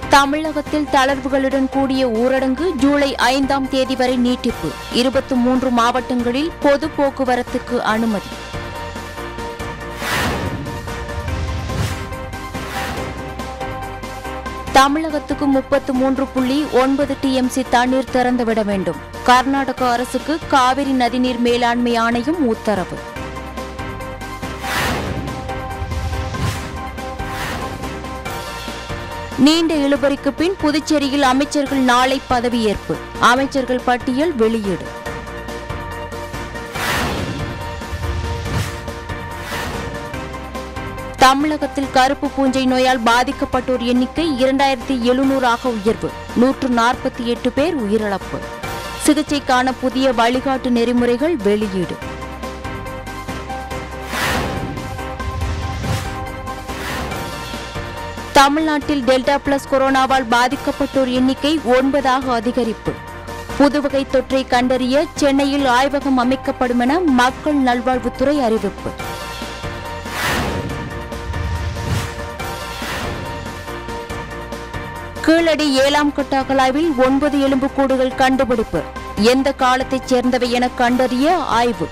தமிழகத்தில் தளர்வுகளுடன் கூடிய ஊரடங்கு ஜூலை ஐந்தாம் தேதி வரை நீட்டிப்பு இருபத்தி மூன்று மாவட்டங்களில் பொது போக்குவரத்துக்கு அனுமதி தமிழகத்துக்கு முப்பத்து மூன்று புள்ளி ஒன்பது டிஎம்சி தண்ணீர் திறந்துவிட வேண்டும் கர்நாடக அரசுக்கு காவிரி நதிநீர் மேலாண்மை ஆணையம் உத்தரவு நீண்ட இழுபறிக்கு பின் புதுச்சேரியில் அமைச்சர்கள் நாளை பதவியேற்பு அமைச்சர்கள் பட்டியல் வெளியீடு தமிழகத்தில் கருப்பு பூஞ்சை நோயால் பாதிக்கப்பட்டோர் எண்ணிக்கை இரண்டாயிரத்தி எழுநூறாக உயர்வு நூற்று நாற்பத்தி எட்டு பேர் உயிரிழப்பு சிகிச்சைக்கான புதிய வழிகாட்டு நெறிமுறைகள் வெளியீடு தமிழ்நாட்டில் டெல்டா பிளஸ் கொரோனாவால் பாதிக்கப்பட்டோர் எண்ணிக்கை ஒன்பதாக அதிகரிப்பு புதுவகை தொற்றை கண்டறிய சென்னையில் ஆய்வகம் அமைக்கப்படும் என மக்கள் நல்வாழ்வுத்துறை அறிவிப்பு கீழடி ஏழாம் கட்ட அகலாய்வில் ஒன்பது எலும்புக்கூடுகள் கண்டுபிடிப்பு எந்த காலத்தைச் சேர்ந்தவை என கண்டறிய ஆய்வு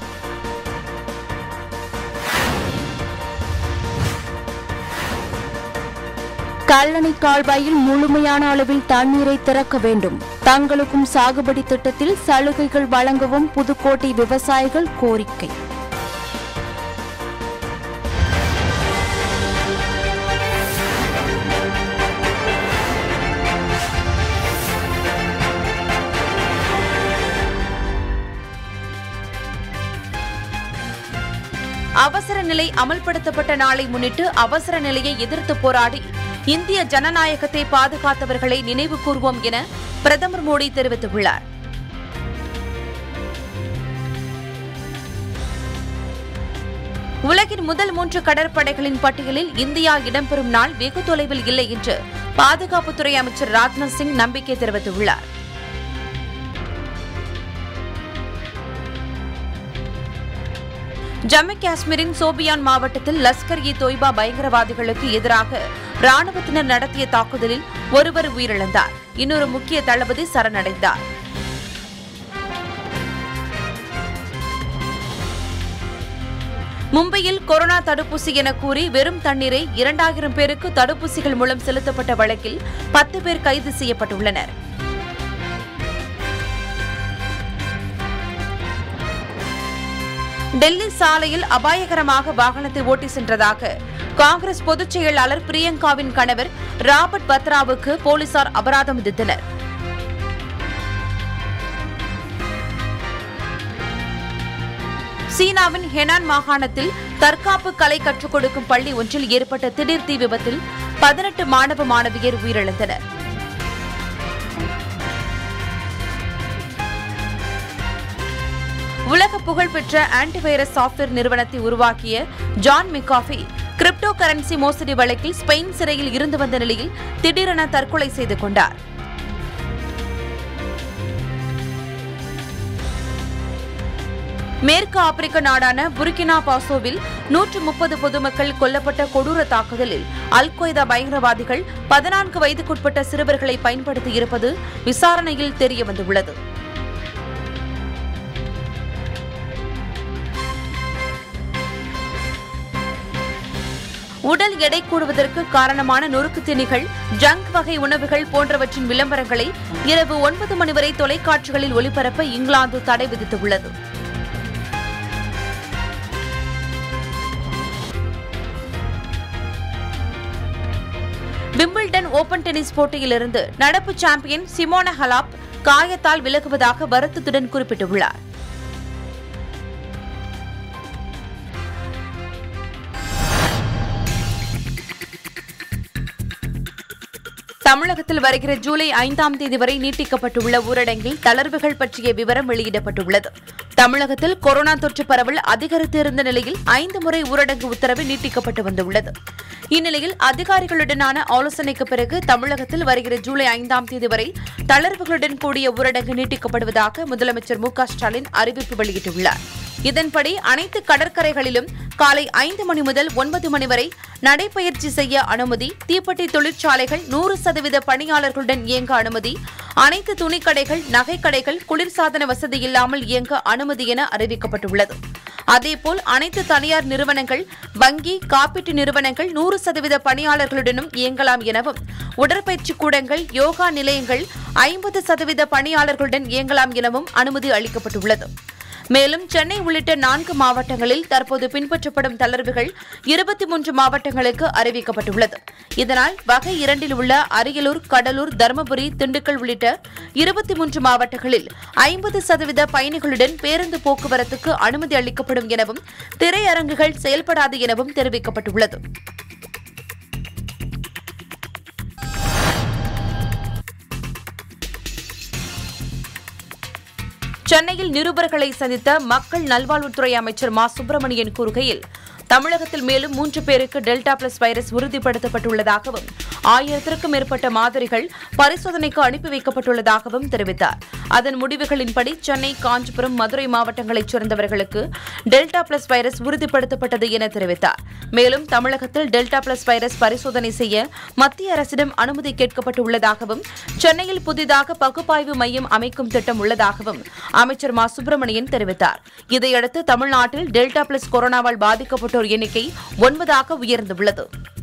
கல்லணை கால்வாயில் முழுமையான அளவில் தண்ணீரை திறக்க வேண்டும் தங்களுக்கும் சாகுபடி திட்டத்தில் சலுகைகள் வழங்கவும் புதுக்கோட்டை விவசாயிகள் கோரிக்கை அவசர நிலை அமல்படுத்தப்பட்ட நாளை முன்னிட்டு அவசர நிலையை எதிர்த்து போராடி இந்திய ஜனநாயகத்தை பாதுகாத்தவர்களை நினைவு கூர்வோம் என பிரதமர் மோடி தெரிவித்துள்ளார் உலகின் முதல் மூன்று கடற்படைகளின் பட்டியலில் இந்தியா இடம்பெறும் நாள் வெகு தொலைவில் இல்லை என்று பாதுகாப்புத்துறை அமைச்சர் ராஜ்நாத் சிங் நம்பிக்கை தெரிவித்துள்ளார் ஜம்மு காஷ்மீரின் சோபியான் மாவட்டத்தில் லஸ்கர் இ தொய்பா பயங்கரவாதிகளுக்கு எதிராக ராணுவத்தினர் நடத்திய தாக்குதலில் ஒருவர் உயிரிழந்தார் இன்னொரு முக்கிய தளபதி சரணடைந்தார் மும்பையில் கொரோனா தடுப்பூசி என கூறி வெறும் தண்ணீரை இரண்டாயிரம் பேருக்கு தடுப்பூசிகள் மூலம் செலுத்தப்பட்ட வழக்கில் பத்து பேர் கைது செய்யப்பட்டுள்ளனர் டெல்லி சாலையில் அபாயகரமாக வாகனத்தை ஓட்டி சென்றதாக காங்கிரஸ் பொதுச் செயலாளர் பிரியங்காவின் கணவர் ராபர்ட் பத்ராவுக்கு போலீசார் அபராதம் விதித்தனர் சீனாவின் ஹெனான் மாகாணத்தில் தற்காப்பு கலை கற்றுக் கொடுக்கும் பள்ளி ஒன்றில் ஏற்பட்ட திடீர் தீ விபத்தில் பதினெட்டு மாணவ மாணவியர் உயிரிழந்தனர் உலக புகழ்பெற்ற ஆன்டிவைரஸ் சாஃப்ட்வேர் நிறுவனத்தை உருவாக்கிய ஜான் மெக்காஃபி கிரிப்டோ கரன்சி மோசடி வழக்கில் ஸ்பெயின் சிறையில் இருந்து வந்த நிலையில் திடீரென தற்கொலை செய்து கொண்டார் மேற்கு ஆப்பிரிக்க நாடான புர்கினா பாசோவில் நூற்று முப்பது பொதுமக்கள் கொல்லப்பட்ட கொடூர தாக்குதலில் அல் கொய்தா பயங்கரவாதிகள் பதினான்கு வயதுக்குட்பட்ட சிறுவர்களை பயன்படுத்தி இருப்பது விசாரணையில் தெரியவந்துள்ளது உடல் எடை கூடுவதற்கு காரணமான நொறுக்கு திணிகள் ஜங்க் வகை உணவுகள் போன்றவற்றின் விளம்பரங்களை இரவு ஒன்பது மணி வரை தொலைக்காட்சிகளில் ஒளிபரப்ப இங்கிலாந்து தடை விதித்துள்ளது விம்பிள்டன் ஓபன் டென்னிஸ் போட்டியிலிருந்து நடப்பு சாம்பியன் சிமோனா ஹலாப் காயத்தால் விலகுவதாக வருத்தத்துடன் குறிப்பிட்டுள்ளார் தமிழகத்தில் வருகிற ஜூலை ஐந்தாம் தேதி வரை நீட்டிக்கப்பட்டுள்ள ஊரடங்கில் தளர்வுகள் பற்றிய விவரம் வெளியிடப்பட்டுள்ளது தமிழகத்தில் கொரோனா தொற்று பரவல் அதிகரித்திருந்த நிலையில் ஐந்து முறை ஊரடங்கு உத்தரவு நீட்டிக்கப்பட்டு வந்துள்ளது இந்நிலையில் அதிகாரிகளுடனான ஆலோசனைக்கு பிறகு தமிழகத்தில் வருகிற ஜூலை ஐந்தாம் தேதி வரை தளர்வுகளுடன் கூடிய ஊரடங்கு நீட்டிக்கப்படுவதாக முதலமைச்சர் மு க ஸ்டாலின் அறிவிப்பு வெளியிட்டுள்ளார் இதன்படி அனைத்து கடற்கரைகளிலும் காலை ஐந்து மணி முதல் ஒன்பது மணி வரை நடைபயிற்சி செய்ய அனுமதி தீப்பெட்டி தொழிற்சாலைகள் நூறு சதவீத பணியாளர்களுடன் இயங்க அனுமதி அனைத்து துணிக்கடைகள் நகைக்கடைகள் குளிர்சாதன வசதி இல்லாமல் இயங்க அனுமதி என அறிவிக்கப்பட்டுள்ளது அதேபோல் அனைத்து தனியார் நிறுவனங்கள் வங்கி காப்பீட்டு நிறுவனங்கள் நூறு சதவீத பணியாளர்களுடனும் இயங்கலாம் எனவும் உடற்பயிற்சி கூடங்கள் யோகா நிலையங்கள் ஐம்பது சதவீத பணியாளர்களுடன் இயங்கலாம் எனவும் அனுமதி அளிக்கப்பட்டுள்ளது மேலும் சென்னை உள்ளிட்ட நான்கு மாவட்டங்களில் தற்போது பின்பற்றப்படும் தளர்வுகள் இருபத்தி மூன்று மாவட்டங்களுக்கு அறிவிக்கப்பட்டுள்ளது இதனால் வகை இரண்டில் உள்ள அரியலூர் கடலூர் தருமபுரி திண்டுக்கல் உள்ளிட்ட இருபத்தி மூன்று மாவட்டங்களில் ஐம்பது சதவீத பயணிகளுடன் பேருந்து போக்குவரத்துக்கு அனுமதி அளிக்கப்படும் எனவும் திரையரங்குகள் செயல்படாது எனவும் தெரிவிக்கப்பட்டுள்ளது சென்னையில் நிருபர்களை சந்தித்த மக்கள் நல்வாழ்வுத்துறை அமைச்சர் மா சுப்பிரமணியன் கூறுகையில் தமிழகத்தில் மேலும் மூன்று பேருக்கு டெல்டா பிளஸ் வைரஸ் உறுதிப்படுத்தப்பட்டுள்ளதாகவும் ஆயிரத்திற்கும் மேற்பட்ட மாதிரிகள் பரிசோதனைக்கு அனுப்பி வைக்கப்பட்டுள்ளதாகவும் தெரிவித்தார் அதன் முடிவுகளின்படி சென்னை காஞ்சிபுரம் மதுரை மாவட்டங்களைச் சேர்ந்தவர்களுக்கு டெல்டா பிளஸ் வைரஸ் உறுதிப்படுத்தப்பட்டது என தெரிவித்தார் மேலும் தமிழகத்தில் டெல்டா பிளஸ் வைரஸ் பரிசோதனை செய்ய மத்திய அரசிடம் அனுமதி கேட்கப்பட்டுள்ளதாகவும் சென்னையில் புதிதாக பகுப்பாய்வு மையம் அமைக்கும் திட்டம் உள்ளதாகவும் அமைச்சர் மா சுப்பிரமணியன் தெரிவித்தார் இதையடுத்து தமிழ்நாட்டில் டெல்டா பிளஸ் கொரோனாவால் பாதிக்கப்பட்டோர் எண்ணிக்கை ஒன்பதாக உயர்ந்துள்ளது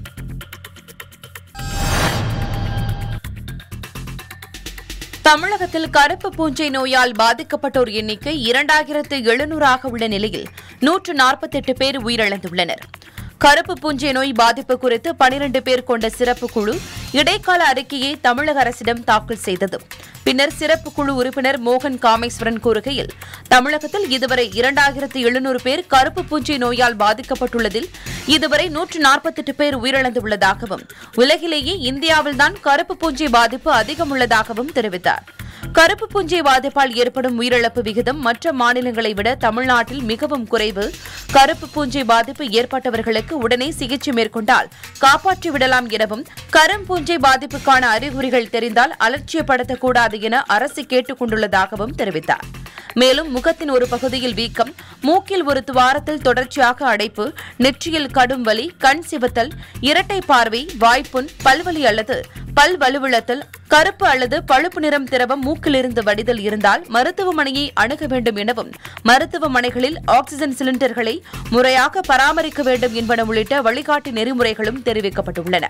தமிழகத்தில் கருப்பு பூஞ்சை நோயால் பாதிக்கப்பட்டோர் எண்ணிக்கை இரண்டாயிரத்து எழுநூறாக உள்ள நிலையில் நூற்று நாற்பத்தெட்டு பேர் உயிரிழந்துள்ளனர் கருப்பு பூஞ்சை நோய் பாதிப்பு குறித்து பனிரண்டு பேர் கொண்ட சிறப்பு குழு இடைக்கால அறிக்கையை தமிழக அரசிடம் தாக்கல் செய்தது பின்னர் சிறப்பு குழு உறுப்பினர் மோகன் காமேஸ்வரன் கூறுகையில் தமிழகத்தில் இதுவரை இரண்டாயிரத்து எழுநூறு பேர் கருப்பு பூஞ்சை நோயால் பாதிக்கப்பட்டுள்ளதில் இதுவரை நூற்று நாற்பத்தெட்டு பேர் உயிரிழந்துள்ளதாகவும் உலகிலேயே இந்தியாவில்தான் கருப்பு பூஞ்சை பாதிப்பு அதிகம் உள்ளதாகவும் தெரிவித்தார் கருப்பு பூஞ்சை பாதிப்பால் ஏற்படும் உயிரிழப்பு விகிதம் மற்ற மாநிலங்களை விட தமிழ்நாட்டில் மிகவும் குறைவு கருப்பு பூஞ்சை பாதிப்பு ஏற்பட்டவர்களுக்கு உடனே சிகிச்சை மேற்கொண்டால் காப்பாற்றி விடலாம் எனவும் கரும்பூஞ்சை பாதிப்புக்கான அறிகுறிகள் தெரிந்தால் அலட்சியப்படுத்தக்கூடாது என அரசு கேட்டுக் கொண்டுள்ளதாகவும் தெரிவித்தார் மேலும் முகத்தின் ஒரு பகுதியில் வீக்கம் மூக்கில் ஒரு துவாரத்தில் தொடர்ச்சியாக அடைப்பு நெற்றியில் கடும் வலி கண் சிவத்தல் இரட்டை பார்வை வாய்ப்புண் பல்வலி அல்லது பல் வலுவிழத்தல் கருப்பு அல்லது பழுப்பு நிறம் திரவம் மூக்கிலிருந்து வடிதல் இருந்தால் மருத்துவமனையை அணுக வேண்டும் எனவும் மருத்துவமனைகளில் ஆக்ஸிஜன் சிலிண்டர்களை முறையாக பராமரிக்க வேண்டும் என்பன உள்ளிட்ட வழிகாட்டு நெறிமுறைகளும் தெரிவிக்கப்பட்டுள்ளன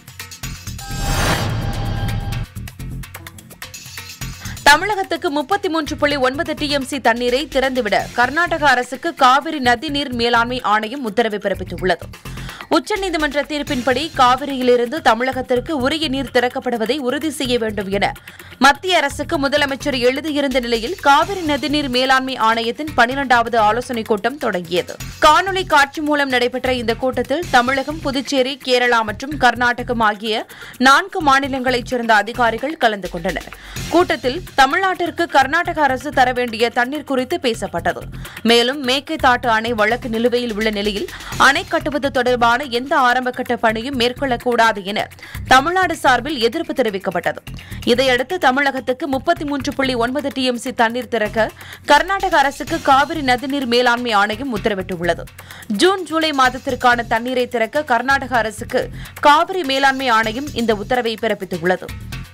தமிழகத்துக்கு முப்பத்தி மூன்று புள்ளி ஒன்பது டிஎம்சி தண்ணீரை திறந்துவிட கர்நாடக அரசுக்கு காவிரி நதிநீர் மேலாண்மை ஆணையம் உத்தரவு பிறப்பித்துள்ளது உச்சநீதிமன்ற தீர்ப்பின்படி காவிரியிலிருந்து தமிழகத்திற்கு உரிய நீர் திறக்கப்படுவதை உறுதி செய்ய வேண்டும் என மத்திய அரசுக்கு முதலமைச்சர் எழுதியிருந்த நிலையில் காவிரி நதிநீர் மேலாண்மை ஆணையத்தின் பனிரெண்டாவது ஆலோசனைக் கூட்டம் தொடங்கியது காணொலி காட்சி மூலம் நடைபெற்ற இந்த கூட்டத்தில் தமிழகம் புதுச்சேரி கேரளா மற்றும் கர்நாடகம் ஆகிய நான்கு மாநிலங்களைச் சேர்ந்த அதிகாரிகள் கலந்து கொண்டனர் கூட்டத்தில் தமிழ்நாட்டிற்கு கர்நாடக அரசு தர வேண்டிய தண்ணீர் குறித்து பேசப்பட்டது மேலும் மேக்கைத்தாட்டு அணை வழக்கு நிலுவையில் உள்ள நிலையில் அணை கட்டுவது தொடர்பான எந்த ஆரம்பகட்ட பணியும் மேற்கொள்ளக்கூடாது என தமிழ்நாடு சார்பில் எதிர்ப்பு தெரிவிக்கப்பட்டது இதையடுத்து தமிழகத்துக்கு முப்பத்தி மூன்று புள்ளி ஒன்பது டிஎம்சி தண்ணீர் திறக்க கர்நாடக அரசுக்கு காவிரி நதிநீர் மேலாண்மை ஆணையம் உத்தரவிட்டுள்ளது ஜூன் ஜூலை மாதத்திற்கான தண்ணீரை திறக்க கர்நாடக அரசுக்கு காவிரி மேலாண்மை ஆணையம் இந்த உத்தரவை பிறப்பித்துள்ளது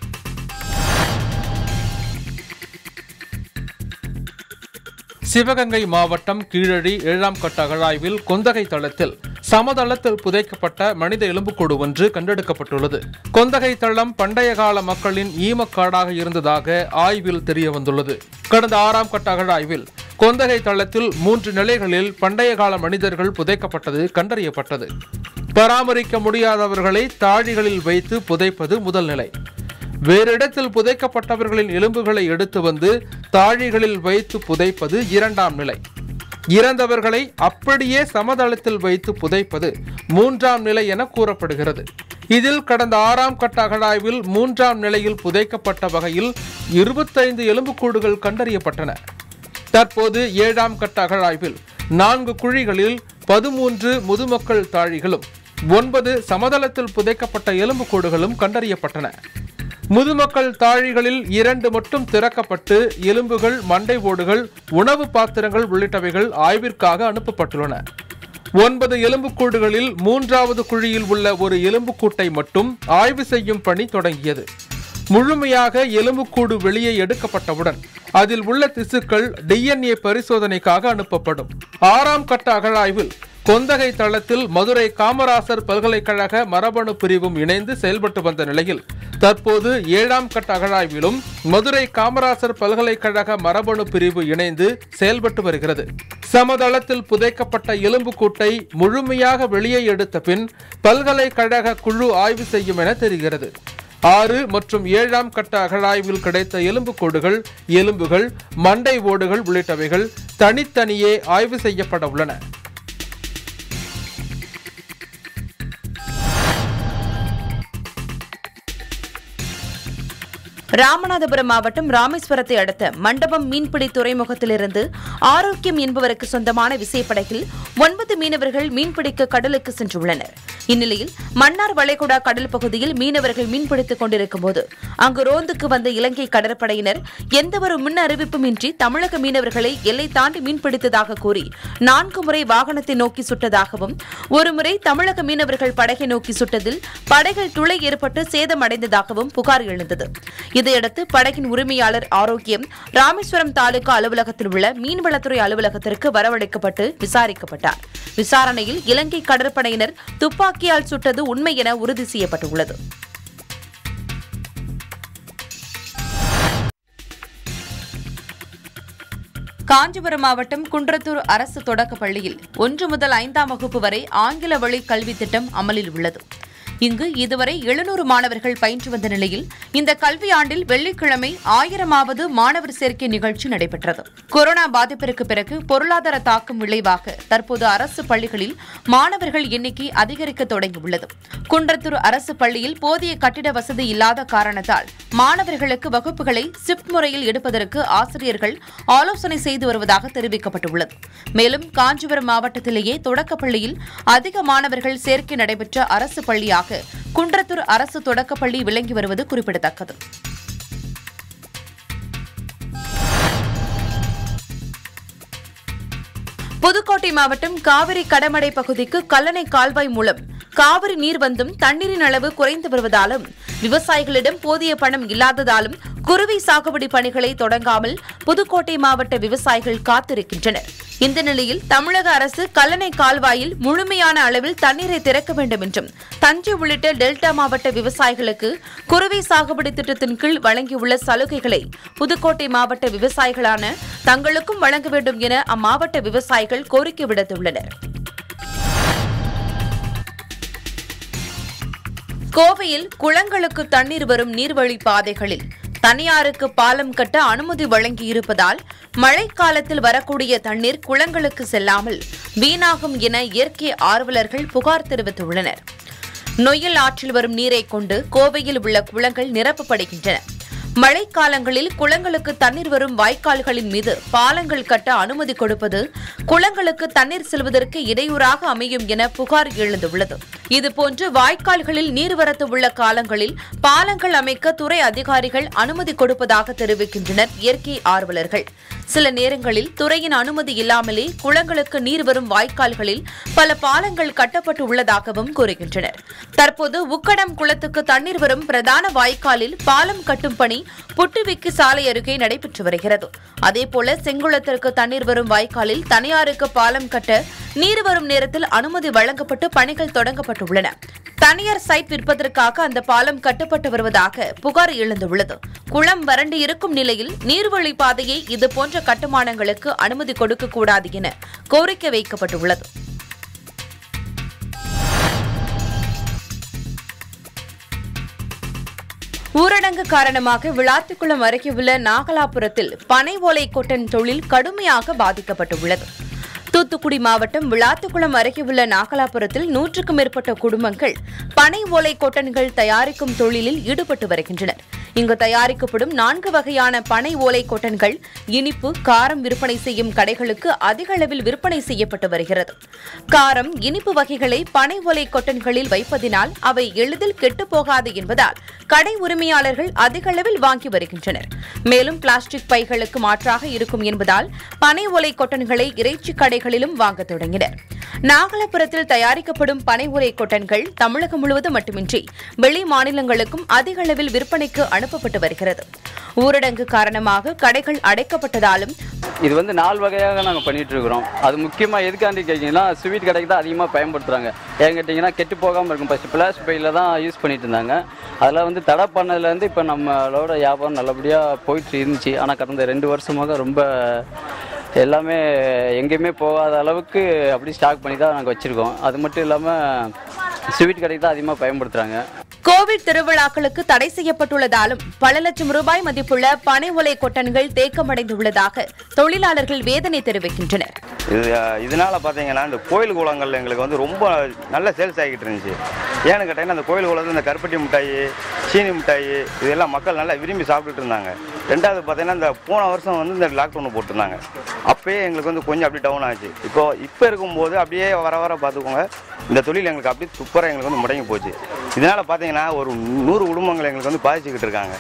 சிவகங்கை மாவட்டம் கீழடி ஏழாம் கட்ட அகழாய்வில் கொந்தகை தளத்தில் சமதளத்தில் புதைக்கப்பட்ட மனித எலும்புக்கூடு ஒன்று கண்டெடுக்கப்பட்டுள்ளது கொந்தகை தளம் பண்டைய கால மக்களின் ஈமக்காடாக இருந்ததாக ஆய்வில் தெரிய வந்துள்ளது கடந்த ஆறாம் கட்ட அகழாய்வில் கொந்தகை தளத்தில் மூன்று நிலைகளில் பண்டைய கால மனிதர்கள் புதைக்கப்பட்டது கண்டறியப்பட்டது பராமரிக்க முடியாதவர்களை தாழிகளில் வைத்து புதைப்பது முதல் நிலை வேறு இடத்தில் புதைக்கப்பட்டவர்களின் எலும்புகளை எடுத்து வந்து தாழிகளில் வைத்து புதைப்பது இரண்டாம் நிலை இறந்தவர்களை அப்படியே சமதளத்தில் வைத்து புதைப்பது மூன்றாம் நிலை என கூறப்படுகிறது இதில் கடந்த ஆறாம் கட்ட அகழாய்வில் மூன்றாம் நிலையில் புதைக்கப்பட்ட வகையில் இருபத்தைந்து எலும்புக்கூடுகள் கண்டறியப்பட்டன தற்போது ஏழாம் கட்ட அகழாய்வில் நான்கு குழிகளில் பதிமூன்று முதுமக்கள் தாழிகளும் ஒன்பது சமதளத்தில் புதைக்கப்பட்ட எலும்புக்கூடுகளும் கண்டறியப்பட்டன முதுமக்கள் தாழிகளில் இரண்டு மட்டும் திறக்கப்பட்டு எலும்புகள் மண்டை ஓடுகள் உணவு பாத்திரங்கள் உள்ளிட்டவைகள் ஆய்விற்காக அனுப்பப்பட்டுள்ளன ஒன்பது எலும்புக்கூடுகளில் மூன்றாவது குழியில் உள்ள ஒரு எலும்புக்கூட்டை மட்டும் ஆய்வு செய்யும் பணி தொடங்கியது முழுமையாக எலும்புக்கூடு வெளியே எடுக்கப்பட்டவுடன் அதில் உள்ள திசுக்கள் டிஎன்ஏ பரிசோதனைக்காக அனுப்பப்படும் ஆறாம் கட்ட அகழாய்வில் கொந்தகை தளத்தில் மதுரை காமராசர் பல்கலைக்கழக மரபணு பிரிவும் இணைந்து செயல்பட்டு வந்த நிலையில் தற்போது ஏழாம் கட்ட அகழாய்விலும் மதுரை காமராசர் பல்கலைக்கழக மரபணு பிரிவு இணைந்து செயல்பட்டு வருகிறது சமதளத்தில் புதைக்கப்பட்ட எலும்புக்கூட்டை முழுமையாக வெளியே எடுத்த பின் பல்கலைக்கழக குழு ஆய்வு செய்யும் என தெரிகிறது ஆறு மற்றும் ஏழாம் கட்ட அகழாய்வில் கிடைத்த எலும்புக்கூடுகள் எலும்புகள் மண்டை ஓடுகள் உள்ளிட்டவைகள் தனித்தனியே ஆய்வு செய்யப்பட உள்ளன ராமநாதபுரம் மாவட்டம் ராமேஸ்வரத்தை அடுத்த மண்டபம் மீன்பிடி துறைமுகத்திலிருந்து ஆரோக்கியம் என்பவருக்கு சொந்தமான விசைப்படகில் ஒன்பது மீனவர்கள் மீன்பிடிக்க கடலுக்கு சென்றுள்ளனர் இந்நிலையில் மன்னார் வளைகுடா கடல் பகுதியில் மீனவர்கள் மீன்பிடித்துக் கொண்டிருக்கும் போது அங்கு ரோந்துக்கு வந்த இலங்கை கடற்படையினர் எந்தவொரு முன் அறிவிப்பும் இன்றி தமிழக மீனவர்களை எல்லை தாண்டி மீன்பிடித்ததாக கூறி நான்கு முறை வாகனத்தை நோக்கி சுட்டதாகவும் ஒருமுறை தமிழக மீனவர்கள் படகை நோக்கி சுட்டதில் படகில் துளை ஏற்பட்டு சேதமடைந்ததாகவும் புகார் எழுந்தது இதையடுத்து படகின் உரிமையாளர் ஆரோக்கியம் ராமேஸ்வரம் தாலுகா அலுவலகத்தில் உள்ள மீன்வளத்துறை அலுவலகத்திற்கு வரவழைக்கப்பட்டு விசாரிக்கப்பட்டார் விசாரணையில் இலங்கை கடற்படையினர் துப்பாக்கியால் சுட்டது உண்மை என உறுதி செய்யப்பட்டுள்ளது காஞ்சிபுரம் மாவட்டம் குன்றத்தூர் அரசு தொடக்கப் பள்ளியில் ஒன்று முதல் ஐந்தாம் வகுப்பு வரை ஆங்கில வழி கல்வி திட்டம் அமலில் உள்ளது இங்கு இதுவரை எழுநூறு மாணவர்கள் பயின்று வந்த நிலையில் இந்த கல்வியாண்டில் வெள்ளிக்கிழமை ஆயிரமாவது மாணவர் சேர்க்கை நிகழ்ச்சி நடைபெற்றது கொரோனா பாதிப்பிற்கு பிறகு பொருளாதார தாக்கம் விளைவாக தற்போது அரசு பள்ளிகளில் மாணவர்கள் எண்ணிக்கை அதிகரிக்க தொடங்கியுள்ளது குன்றத்தூர் அரசு பள்ளியில் போதிய கட்டிட வசதி இல்லாத காரணத்தால் மாணவர்களுக்கு வகுப்புகளை ஷிப்ட் முறையில் எடுப்பதற்கு ஆசிரியர்கள் ஆலோசனை செய்து வருவதாக தெரிவிக்கப்பட்டுள்ளது மேலும் காஞ்சிபுரம் மாவட்டத்திலேயே தொடக்கப் பள்ளியில் அதிக மாணவர்கள் சேர்க்கை நடைபெற்ற அரசு பள்ளியாக குன்றத்தூர் அரசு தொடக்கப்பள்ளி விளங்கி வருவது குறிப்பிடத்தக்கது புதுக்கோட்டை மாவட்டம் காவிரி கடமடை பகுதிக்கு கல்லணை கால்வாய் மூலம் காவிரி நீர் வந்தும் தண்ணீரின் அளவு குறைந்து வருவதாலும் விவசாயிகளிடம் போதிய பணம் இல்லாததாலும் குருவி சாகுபடி பணிகளை தொடங்காமல் புதுக்கோட்டை மாவட்ட விவசாயிகள் காத்திருக்கின்றனர் இந்த நிலையில் தமிழக அரசு கல்லணை கால்வாயில் முழுமையான அளவில் தண்ணீரை திறக்க வேண்டும் என்றும் தஞ்சை உள்ளிட்ட டெல்டா மாவட்ட விவசாயிகளுக்கு குருவி சாகுபடி திட்டத்தின் கீழ் வழங்கியுள்ள சலுகைகளை புதுக்கோட்டை மாவட்ட விவசாயிகளான தங்களுக்கும் வழங்க வேண்டும் என அம்மாவட்ட விவசாயிகள் கோரிக்கை விடுத்துள்ளனர் கோவையில் குளங்களுக்கு தண்ணீர் வரும் நீர்வழி பாதைகளில் தனியாருக்கு பாலம் கட்ட அனுமதி வழங்கியிருப்பதால் மழைக்காலத்தில் வரக்கூடிய தண்ணீர் குளங்களுக்கு செல்லாமல் வீணாகும் என இயற்கை ஆர்வலர்கள் புகார் தெரிவித்துள்ளனர் நொய்யல் ஆற்றில் வரும் நீரை கொண்டு கோவையில் உள்ள குளங்கள் நிரப்பப்படுகின்றன மழைக்காலங்களில் குளங்களுக்கு தண்ணீர் வரும் வாய்க்கால்களின் மீது பாலங்கள் கட்ட அனுமதி கொடுப்பது குளங்களுக்கு தண்ணீர் செல்வதற்கு இடையூறாக அமையும் என புகார் எழுந்துள்ளது இதுபோன்று வாய்க்கால்களில் நீர்வரத்து உள்ள காலங்களில் பாலங்கள் அமைக்க துறை அதிகாரிகள் அனுமதி கொடுப்பதாக தெரிவிக்கின்றனர் இயற்கை ஆர்வலர்கள் சில நேரங்களில் துறையின் அனுமதி இல்லாமலே குளங்களுக்கு நீர் வரும் வாய்க்கால்களில் பல பாலங்கள் கட்டப்பட்டு உள்ளதாகவும் கூறுகின்றனர் தற்போது உக்கடம் குளத்துக்கு தண்ணீர் வரும் பிரதான வாய்க்காலில் பாலம் கட்டும் பணி புட்டுவிக்கு சாலை அருகே நடைபெற்று வருகிறது அதேபோல செங்குளத்திற்கு தண்ணீர் வரும் வாய்க்காலில் தனியாருக்கு பாலம் கட்ட நீர் வரும் நேரத்தில் அனுமதி வழங்கப்பட்டு பணிகள் தொடங்கப்பட்டுள்ளன தனியார் சைட் விற்பதற்காக அந்த பாலம் கட்டப்பட்டு வருவதாக புகார் எழுந்துள்ளது குளம் வறண்டு இருக்கும் நிலையில் நீர்வழி பாதையை இதுபோன்ற கட்டுமானங்களுக்கு அனுமதி கொடுக்கக்கூடாது என கோரிக்கை வைக்கப்பட்டுள்ளது ஊரடங்கு காரணமாக விளாத்திக்குளம் அருகே உள்ள நாகலாபுரத்தில் பனை ஓலை கொட்டன் தொழில் கடுமையாக பாதிக்கப்பட்டுள்ளது தூத்துக்குடி மாவட்டம் விளாத்துக்குளம் அருகே உள்ள நாகலாபுரத்தில் நூற்றுக்கும் மேற்பட்ட குடும்பங்கள் பனை ஓலை கொட்டன்கள் தயாரிக்கும் தொழிலில் ஈடுபட்டு வருகின்றனர் இங்கு தயாரிக்கப்படும் நான்கு வகையான பனை ஓலை கொட்டன்கள் இனிப்பு காரம் விற்பனை செய்யும் கடைகளுக்கு அதிக அளவில் விற்பனை செய்யப்பட்டு வருகிறது காரம் இனிப்பு வகைகளை பனை ஓலை கொட்டன்களில் வைப்பதினால் அவை எளிதில் கெட்டுப் போகாது என்பதால் கடை உரிமையாளர்கள் அதிக அளவில் வாங்கி வருகின்றனர் மேலும் பிளாஸ்டிக் பைகளுக்கு மாற்றாக இருக்கும் என்பதால் பனை ஓலை கொட்டன்களை இறைச்சி கடைகளிலும் வாங்க தொடங்கினர் நாகலாபுரத்தில் தயாரிக்கப்படும் பனை உரை கொட்டன்கள் தமிழகம் முழுவதும் மட்டுமின்றி வெளி மாநிலங்களுக்கும் அதிக அளவில் விற்பனைக்கு அனுப்பப்பட்டு வருகிறது ஊரடங்கு காரணமாக கடைகள் அடைக்கப்பட்டதாலும் இது வந்து நாலு வகையாக நாங்கள் பண்ணிட்டு இருக்கிறோம் அது முக்கியமாக எதுக்காண்டி கேட்டிங்கன்னா ஸ்வீட் கடைக்கு தான் அதிகமாக பயன்படுத்துகிறாங்க ஏன் கேட்டிங்கன்னா கெட்டு போகாமல் இருக்கும் ஃபஸ்ட்டு பிளாஸ்டிக் பையில் தான் யூஸ் பண்ணிட்டு இருந்தாங்க அதில் வந்து தடை பண்ணதுலேருந்து இப்போ நம்மளோட வியாபாரம் நல்லபடியாக போயிட்டு இருந்துச்சு ஆனால் கடந்த ரெண்டு வருஷமாக ரொம்ப எல்லாமே எங்கேயுமே போகாத அளவுக்கு அப்படி ஸ்டாக் பண்ணி தான் நாங்கள் வச்சுருக்கோம் அது மட்டும் இல்லாமல் ஸ்வீட் கடைக்கு தான் அதிகமாக பயன்படுத்துகிறாங்க கோவிட் திருவிழாக்களுக்கு தடை செய்யப்பட்டுள்ளதாலும் பல லட்சம் ரூபாய் மதிப்புள்ள பனை ஓலை கொட்டன்கள் தேக்கமடைந்துள்ளதாக தொழிலாளர்கள் வேதனை தெரிவிக்கின்றனர் இது இதனால பார்த்தீங்கன்னா இந்த கோயில் குளங்கள்ல எங்களுக்கு வந்து ரொம்ப நல்ல சேல்ஸ் ஆகிட்டு இருந்துச்சு ஏன்னு கேட்டிங்கன்னா அந்த கோயில் குளத்துல இந்த கருப்பட்டி மிட்டாய் சீனி மிட்டாய் இதெல்லாம் மக்கள் நல்லா விரும்பி சாப்பிட்டுட்டு இருந்தாங்க ரெண்டாவது பார்த்தீங்கன்னா இந்த போன வருஷம் வந்து இந்த லாக்டவுன் போட்டிருந்தாங்க அப்பயே எங்களுக்கு வந்து கொஞ்சம் அப்படியே டவுன் ஆச்சு இப்போ இப்போ இருக்கும்போது அப்படியே வர வர பார்த்துக்கோங்க இந்த தொழில் எங்களுக்கு அப்படியே துப்பராக எங்களுக்கு வந்து முடங்கி போச்சு இதனால் பார்த்தீங்கன்னா ஒரு நூறு குடும்பங்கள் எங்களுக்கு வந்து பாதிச்சுக்கிட்டு இருக்காங்க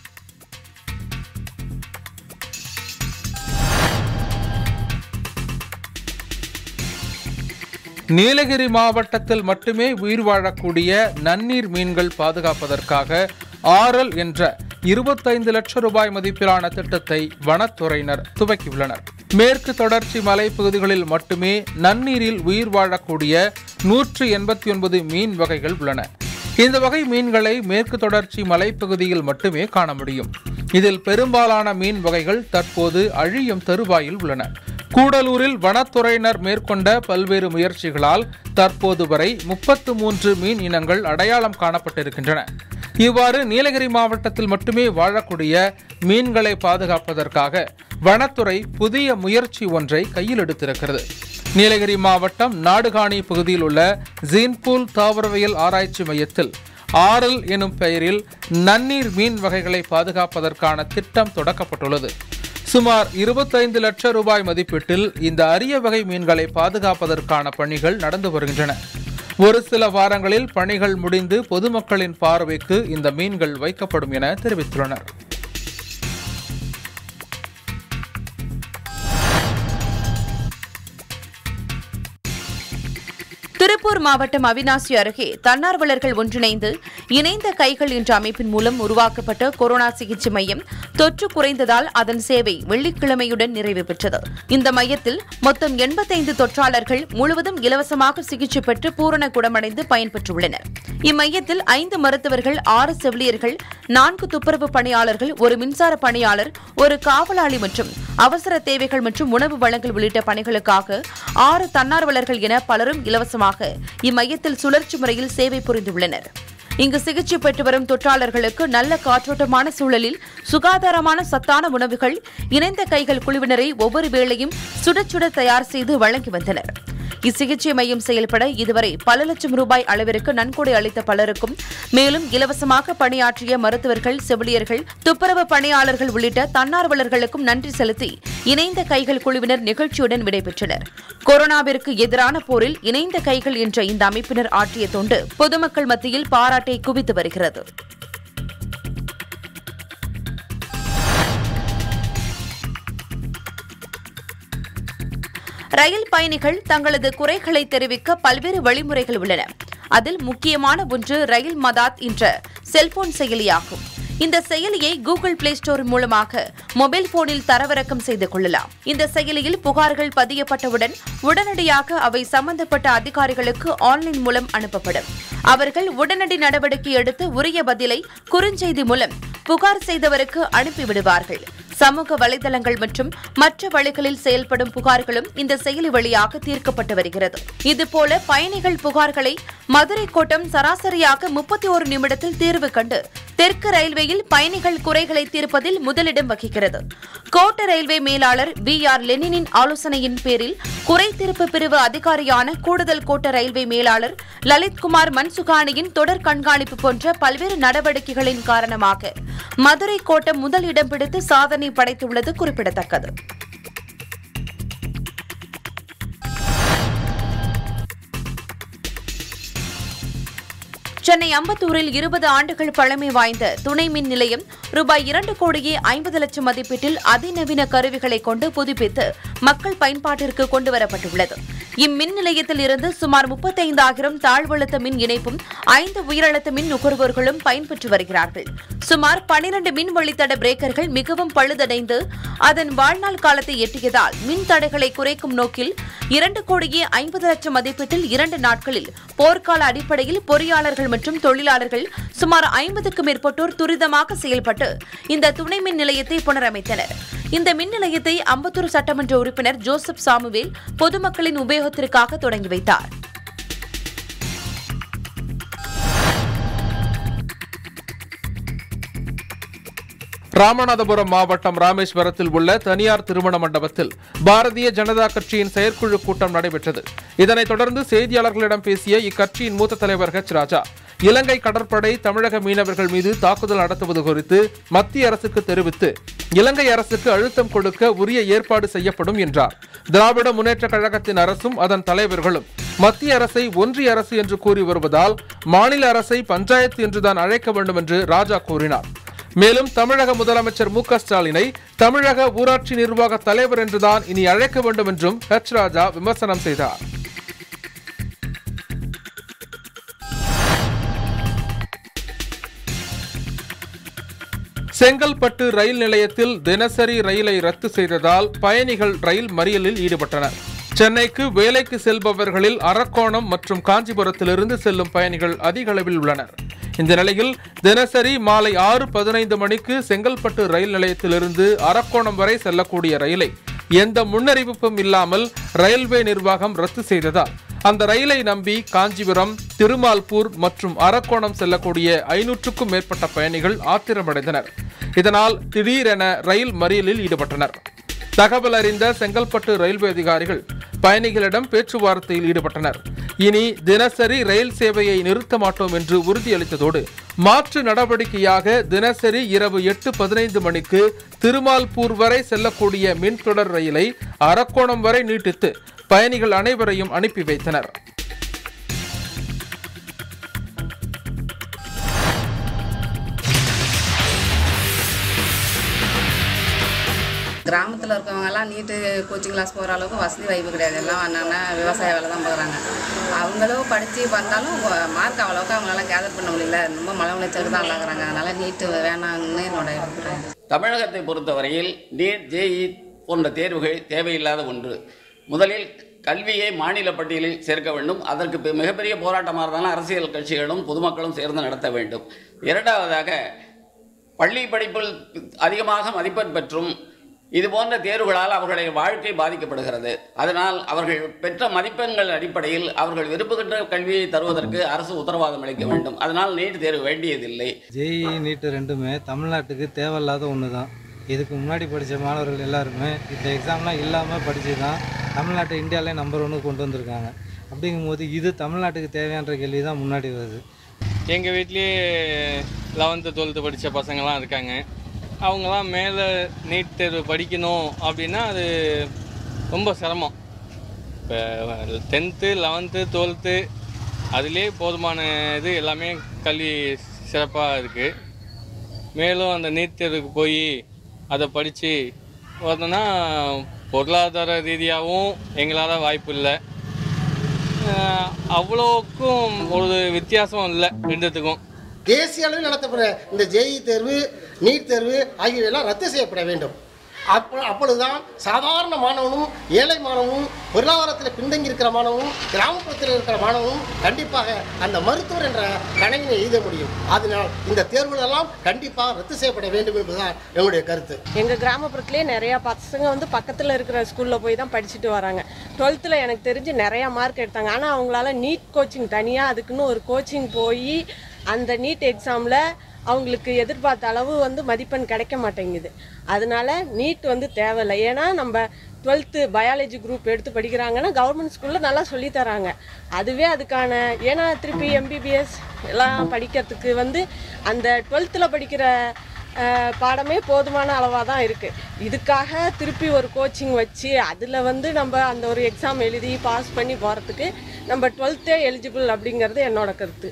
நீலகிரி மாவட்டத்தில் மட்டுமே உயிர் வாழக்கூடிய நன்னீர் மீன்கள் பாதுகாப்பதற்காக ஆரல் என்ற இருபத்தைந்து லட்சம் ரூபாய் மதிப்பிலான திட்டத்தை வனத்துறையினர் துவக்கியுள்ளனர் மேற்கு தொடர்ச்சி மலைப்பகுதிகளில் மட்டுமே நன்னீரில் உயிர் வாழக்கூடிய நூற்று எண்பத்தி ஒன்பது மீன் வகைகள் உள்ளன இந்த வகை மீன்களை மேற்கு தொடர்ச்சி மலைப்பகுதியில் மட்டுமே காண முடியும் இதில் பெரும்பாலான மீன் வகைகள் தற்போது அழியும் தருவாயில் உள்ளன கூடலூரில் வனத்துறையினர் மேற்கொண்ட பல்வேறு முயற்சிகளால் தற்போது வரை முப்பத்து மூன்று மீன் இனங்கள் அடையாளம் காணப்பட்டிருக்கின்றன இவ்வாறு நீலகிரி மாவட்டத்தில் மட்டுமே வாழக்கூடிய மீன்களை பாதுகாப்பதற்காக வனத்துறை புதிய முயற்சி ஒன்றை கையில் எடுத்திருக்கிறது நீலகிரி மாவட்டம் நாடுகாணி பகுதியில் உள்ள ஜீன்பூல் தாவரவியல் ஆராய்ச்சி மையத்தில் ஆரல் எனும் பெயரில் நன்னீர் மீன் வகைகளை பாதுகாப்பதற்கான திட்டம் தொடக்கப்பட்டுள்ளது சுமார் இருபத்தைந்து லட்சம் ரூபாய் மதிப்பீட்டில் இந்த அரிய வகை மீன்களை பாதுகாப்பதற்கான பணிகள் நடந்து வருகின்றன ஒரு சில வாரங்களில் பணிகள் முடிந்து பொதுமக்களின் பார்வைக்கு இந்த மீன்கள் வைக்கப்படும் என தெரிவித்துள்ளனர் திருப்பூர் மாவட்டம் அவினாசி அருகே தன்னார்வலர்கள் ஒன்றிணைந்து இணைந்த கைகள் என்ற அமைப்பின் மூலம் உருவாக்கப்பட்ட கொரோனா சிகிச்சை மையம் தொற்று குறைந்ததால் அதன் சேவை வெள்ளிக்கிழமையுடன் நிறைவு பெற்றது இந்த மையத்தில் மொத்தம் எண்பத்தைந்து தொற்றாளர்கள் முழுவதும் இலவசமாக சிகிச்சை பெற்று பூரண குணமடைந்து பயன்பெற்றுள்ளனர் இம்மையத்தில் ஐந்து மருத்துவர்கள் ஆறு செவிலியர்கள் நான்கு துப்புரவு பணியாளர்கள் ஒரு மின்சார பணியாளர் ஒரு காவலாளி மற்றும் அவசர தேவைகள் மற்றும் உணவு வழங்கல் உள்ளிட்ட பணிகளுக்காக ஆறு தன்னார்வலர்கள் என பலரும் இலவசமாக இம்மையத்தில் சுழற்சி முறையில் சேவை புரிந்துள்ளனர் இங்கு சிகிச்சை பெற்று வரும் தொற்றாளர்களுக்கு நல்ல காற்றோட்டமான சூழலில் சுகாதாரமான சத்தான உணவுகள் இணைந்த கைகள் குழுவினரை ஒவ்வொரு வேளையும் சுட சுட தயார் செய்து வழங்கி வந்தனர் இச்சிகிச்சை மையம் செயல்பட இதுவரை பல லட்சம் ரூபாய் அளவிற்கு நன்கொடை அளித்த பலருக்கும் மேலும் இலவசமாக பணியாற்றிய மருத்துவர்கள் செவிலியர்கள் துப்புரவு பணியாளர்கள் உள்ளிட்ட தன்னார்வலர்களுக்கும் நன்றி செலுத்தி இணைந்த கைகள் குழுவினர் நிகழ்ச்சியுடன் விடைபெற்றனர் கொரோனாவிற்கு எதிரான போரில் இணைந்த கைகள் என்ற இந்த அமைப்பினர் ஆற்றிய தொண்டு பொதுமக்கள் மத்தியில் பாராட்டை குவித்து வருகிறது ரயில் பயணிகள் தங்களது குறைகளை தெரிவிக்க பல்வேறு வழிமுறைகள் உள்ளன அதில் முக்கியமான ஒன்று ரயில் மதாத் என்ற செல்போன் செயலியாகும் இந்த செயலியை கூகுள் பிளே ஸ்டோர் மூலமாக மொபைல் போனில் தரவிறக்கம் செய்து கொள்ளலாம் இந்த செயலியில் புகார்கள் பதியப்பட்டவுடன் உடனடியாக அவை சம்பந்தப்பட்ட அதிகாரிகளுக்கு ஆன்லைன் மூலம் அனுப்பப்படும் அவர்கள் உடனடி நடவடிக்கை எடுத்து உரிய பதிலை குறுஞ்செய்தி மூலம் புகார் செய்தவருக்கு அனுப்பிவிடுவார்கள் சமூக வலைதளங்கள் மற்றும் மற்ற வழிகளில் செயல்படும் புகார்களும் இந்த செயலி வழியாக தீர்க்கப்பட்டு வருகிறது இதுபோல பயணிகள் புகார்களை மதுரை கோட்டம் சராசரியாக முப்பத்தி ஒரு நிமிடத்தில் தீர்வு கண்டு தெற்கு ரயில்வேயில் பயணிகள் குறைகளை தீர்ப்பதில் முதலிடம் வகிக்கிறது கோட்ட ரயில்வே மேலாளர் வி ஆர் லெனினின் ஆலோசனையின் பேரில் குறை தீர்ப்பு பிரிவு அதிகாரியான கூடுதல் கோட்ட ரயில்வே மேலாளர் லலித்குமார் மன்சுகானியின் தொடர் கண்காணிப்பு போன்ற பல்வேறு நடவடிக்கைகளின் காரணமாக மதுரை கோட்டம் முதல் இடம் பிடித்து சாதனை படைத்துள்ளது குறிப்பிடத்தக்கது சென்னை அம்பத்தூரில் இருபது ஆண்டுகள் பழமை வாய்ந்த துணை மின் நிலையம் ரூபாய் இரண்டு கோடியே ஐம்பது லட்சம் மதிப்பீட்டில் அதிநவீன கருவிகளை கொண்டு புதுப்பித்து மக்கள் பயன்பாட்டிற்கு கொண்டுவரப்பட்டுள்ளது இம்மின் நிலையத்தில் இருந்து சுமார் முப்பத்தைந்தாயிரம் தாழ்வழுத்த மின் இணைப்பும் ஐந்து உயரழுத்த மின் நுகர்வோர்களும் பயன்பெற்று வருகிறார்கள் சுமார் பனிரண்டு மின் வழித்தட பிரேக்கர்கள் மிகவும் பழுதடைந்து அதன் வாழ்நாள் காலத்தை எட்டியதால் மின் தடைகளை குறைக்கும் நோக்கில் இரண்டு கோடியே ஐம்பது லட்சம் மதிப்பீட்டில் இரண்டு நாட்களில் போர்க்கால அடிப்படையில் பொறியாளர்கள் மற்றும் தொழிலாளர்கள் சுமார் ஐம்பதுக்கும் மேற்பட்டோர் துரிதமாக செயல்பட்டு இந்த துணை மின் நிலையத்தை புனரமைத்தனர் இந்த மின் நிலையத்தை அம்பத்தூர் சட்டமன்ற உறுப்பினர் ஜோசப் சாமுவேல் பொதுமக்களின் உபயோகத்திற்காக தொடங்கி வைத்தார் ராமநாதபுரம் மாவட்டம் ராமேஸ்வரத்தில் உள்ள தனியார் திருமண மண்டபத்தில் பாரதிய ஜனதா கட்சியின் செயற்குழு கூட்டம் நடைபெற்றது இதனைத் தொடர்ந்து செய்தியாளர்களிடம் பேசிய இக்கட்சியின் மூத்த தலைவர் ஹெச் ராஜா இலங்கை கடற்படை தமிழக மீனவர்கள் மீது தாக்குதல் நடத்துவது குறித்து மத்திய அரசுக்கு தெரிவித்து இலங்கை அரசுக்கு அழுத்தம் கொடுக்க உரிய ஏற்பாடு செய்யப்படும் என்றார் திராவிட முன்னேற்ற கழகத்தின் அரசும் அதன் தலைவர்களும் மத்திய அரசை ஒன்றிய அரசு என்று கூறி வருவதால் மாநில அரசை பஞ்சாயத்து என்றுதான் அழைக்க வேண்டும் என்று ராஜா கூறினார் மேலும் தமிழக முதலமைச்சர் மு க ஸ்டாலினை தமிழக ஊராட்சி நிர்வாக தலைவர் என்றுதான் இனி அழைக்க வேண்டும் என்றும் ஹெச் ராஜா விமர்சனம் செய்தார் செங்கல்பட்டு ரயில் நிலையத்தில் தினசரி ரயிலை ரத்து செய்ததால் பயணிகள் ரயில் மறியலில் ஈடுபட்டனர் சென்னைக்கு வேலைக்கு செல்பவர்களில் அரக்கோணம் மற்றும் காஞ்சிபுரத்திலிருந்து செல்லும் பயணிகள் அதிக அளவில் உள்ளனர் இந்த நிலையில் தினசரி மாலை ஆறு பதினைந்து மணிக்கு செங்கல்பட்டு ரயில் நிலையத்திலிருந்து அரக்கோணம் வரை செல்லக்கூடிய ரயிலை எந்த முன்னறிவிப்பும் இல்லாமல் ரயில்வே நிர்வாகம் ரத்து செய்ததால் அந்த ரயிலை நம்பி காஞ்சிபுரம் திருமால்பூர் மற்றும் அரக்கோணம் செல்லக்கூடிய ஐநூற்றுக்கும் மேற்பட்ட பயணிகள் ஆத்திரமடைந்தனர் இதனால் திடீரென ரயில் மறியலில் ஈடுபட்டனர் தகவல் அறிந்த செங்கல்பட்டு ரயில்வே அதிகாரிகள் பயணிகளிடம் பேச்சுவார்த்தையில் ஈடுபட்டனர் இனி தினசரி ரயில் சேவையை நிறுத்த மாட்டோம் என்று உறுதியளித்ததோடு மாற்று நடவடிக்கையாக தினசரி இரவு எட்டு பதினைந்து மணிக்கு திருமால்பூர் வரை செல்லக்கூடிய மின்தொடர் ரயிலை அரக்கோணம் வரை நீட்டித்து பயணிகள் அனைவரையும் அனுப்பி வைத்தனர் கிராமத்தில் இருக்கவங்கெல்லாம் நீட்டு கோச்சிங் கிளாஸ் போகிற அளவுக்கு வசதி வாய்ப்பு கிடையாது எல்லாம் என்னென்னா விவசாய வேலை தான் பார்க்குறாங்க அவங்களும் படித்து வந்தாலும் மார்க் அவ்வளோவுக்கு அவங்களால கேதர் பண்ண முடியல ரொம்ப மன உளைச்சலுக்கு தான் ஆளாகிறாங்க அதனால் நீட்டு வேணாம்னு என்னோட அபிப்பிராயம் தமிழகத்தை பொறுத்தவரையில் நீட் ஜேஇ போன்ற தேர்வுகள் தேவையில்லாத ஒன்று முதலில் கல்வியை மாநில பட்டியலில் சேர்க்க வேண்டும் அதற்கு பெ- மிகப்பெரிய போராட்டமாக இருந்தாலும் அரசியல் கட்சிகளும் பொதுமக்களும் சேர்ந்து நடத்த வேண்டும் இரண்டாவதாக பள்ளி படிப்பில் அதிகமாக மதிப்பெண் பெற்றும் இது போன்ற தேர்வுகளால் அவர்களுடைய வாழ்க்கை பாதிக்கப்படுகிறது அதனால் அவர்கள் பெற்ற மதிப்பெண்கள் அடிப்படையில் அவர்கள் விரும்புகின்ற கல்வியை தருவதற்கு அரசு உத்தரவாதம் அளிக்க வேண்டும் அதனால் நீட் தேர்வு வேண்டியதில்லை ஜேஇ நீட்டு ரெண்டுமே தமிழ்நாட்டுக்கு தேவையில்லாத ஒன்று தான் இதுக்கு முன்னாடி படித்த மாணவர்கள் எல்லாருமே இந்த எக்ஸாம்லாம் இல்லாமல் படித்து தான் தமிழ்நாட்டை இந்தியாவிலே நம்பர் ஒன்று கொண்டு வந்திருக்காங்க அப்படிங்கும்போது இது தமிழ்நாட்டுக்கு தேவையான கேள்வி தான் முன்னாடி வருது எங்கள் வீட்லேயே லெவன்த்து டுவெல்த்து படித்த பசங்கள்லாம் இருக்காங்க அவங்களாம் மேலே நீட் தேர்வு படிக்கணும் அப்படின்னா அது ரொம்ப சிரமம் இப்போ டென்த்து லெவன்த்து டுவெல்த்து அதுலேயே போதுமான இது எல்லாமே கல்வி சிறப்பாக இருக்குது மேலும் அந்த நீட் தேர்வுக்கு போய் அதை படித்து வரணும்னா பொருளாதார ரீதியாகவும் எங்களால் வாய்ப்பு இல்லை அஹ் அவ்வளோக்கும் ஒரு வித்தியாசம் இல்லை ரெண்டுத்துக்கும் தேசிய அளவில் நடத்தப்படுற இந்த ஜேஇ தேர்வு நீட் தேர்வு ஆகியவையெல்லாம் ரத்து செய்யப்பட வேண்டும் அப்போ அப்பொழுதுதான் சாதாரண மாணவனும் ஏழை மாணவனும் பொருளாதாரத்தில் பின்தங்கி இருக்கிற மாணவனும் கிராமப்புறத்தில் இருக்கிற மாணவனும் கண்டிப்பாக அந்த மருத்துவர் என்ற கனவினை எழுத முடியும் அதனால் இந்த தேர்வுகளெல்லாம் கண்டிப்பாக ரத்து செய்யப்பட வேண்டும் என்பதுதான் என்னுடைய கருத்து எங்கள் கிராமப்புறத்துலேயே நிறையா பசங்க வந்து பக்கத்தில் இருக்கிற ஸ்கூலில் போய் தான் படிச்சுட்டு வராங்க டுவெல்த்தில் எனக்கு தெரிஞ்சு நிறையா மார்க் எடுத்தாங்க ஆனால் அவங்களால நீட் கோச்சிங் தனியாக அதுக்குன்னு ஒரு கோச்சிங் போய் அந்த நீட் எக்ஸாமில் அவங்களுக்கு எதிர்பார்த்த அளவு வந்து மதிப்பெண் கிடைக்க மாட்டேங்குது அதனால நீட் வந்து தேவையில்லை ஏன்னா நம்ம டுவெல்த்து பயாலஜி குரூப் எடுத்து படிக்கிறாங்கன்னா கவர்மெண்ட் ஸ்கூலில் நல்லா சொல்லித் தராங்க அதுவே அதுக்கான ஏன்னா திருப்பி எம்பிபிஎஸ் எல்லாம் படிக்கிறதுக்கு வந்து அந்த டுவெல்த்தில் படிக்கிற அஹ், பாடமே போதுமான அளவாக தான் இருக்குது இதுக்காக திருப்பி ஒரு கோச்சிங் வச்சு அதில் வந்து நம்ம அந்த ஒரு எக்ஸாம் எழுதி பாஸ் பண்ணி போகிறதுக்கு நம்ம டுவெல்த்தே எலிஜிபிள் அப்படிங்கிறது என்னோட கருத்து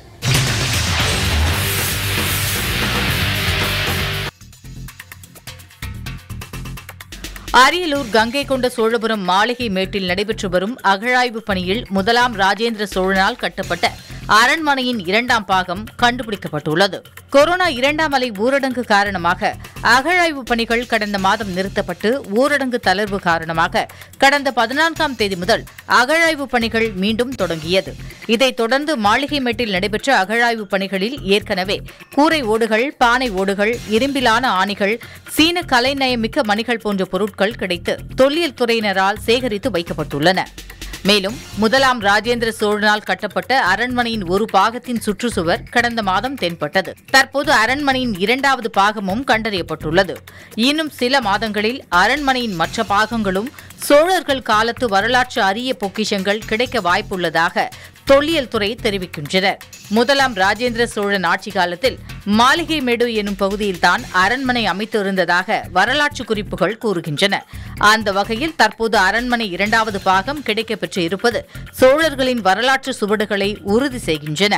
அரியலூர் கங்கை கொண்ட சோழபுரம் மாளிகை மேட்டில் நடைபெற்று வரும் அகழாய்வு பணியில் முதலாம் ராஜேந்திர சோழனால் கட்டப்பட்ட அரண்மனையின் இரண்டாம் பாகம் கண்டுபிடிக்கப்பட்டுள்ளது கொரோனா இரண்டாம் அலை ஊரடங்கு காரணமாக அகழாய்வு பணிகள் கடந்த மாதம் நிறுத்தப்பட்டு ஊரடங்கு தளர்வு காரணமாக கடந்த பதினான்காம் தேதி முதல் அகழாய்வு பணிகள் மீண்டும் தொடங்கியது இதைத் தொடர்ந்து மாளிகை மேட்டில் நடைபெற்ற அகழாய்வு பணிகளில் ஏற்கனவே கூரை ஓடுகள் பானை ஓடுகள் இரும்பிலான ஆணிகள் சீன கலைநயமிக்க மணிகள் போன்ற பொருட்கள் கிடைத்து தொல்லியல் துறையினரால் சேகரித்து வைக்கப்பட்டுள்ளன மேலும் முதலாம் ராஜேந்திர சோழனால் கட்டப்பட்ட அரண்மனையின் ஒரு பாகத்தின் சுற்றுச்சுவர் கடந்த மாதம் தென்பட்டது தற்போது அரண்மனையின் இரண்டாவது பாகமும் கண்டறியப்பட்டுள்ளது இன்னும் சில மாதங்களில் அரண்மனையின் மற்ற பாகங்களும் சோழர்கள் காலத்து வரலாற்று அரிய பொக்கிஷங்கள் கிடைக்க வாய்ப்புள்ளதாக தொல்லியல் துறை தெரிவிக்கின்றனர் முதலாம் ராஜேந்திர சோழன் ஆட்சி காலத்தில் மாளிகை மேடு எனும் பகுதியில்தான் அரண்மனை அமைத்திருந்ததாக வரலாற்று குறிப்புகள் கூறுகின்றன அந்த வகையில் தற்போது அரண்மனை இரண்டாவது பாகம் கிடைக்கப்பெற்று இருப்பது சோழர்களின் வரலாற்று சுவடுகளை உறுதி செய்கின்றன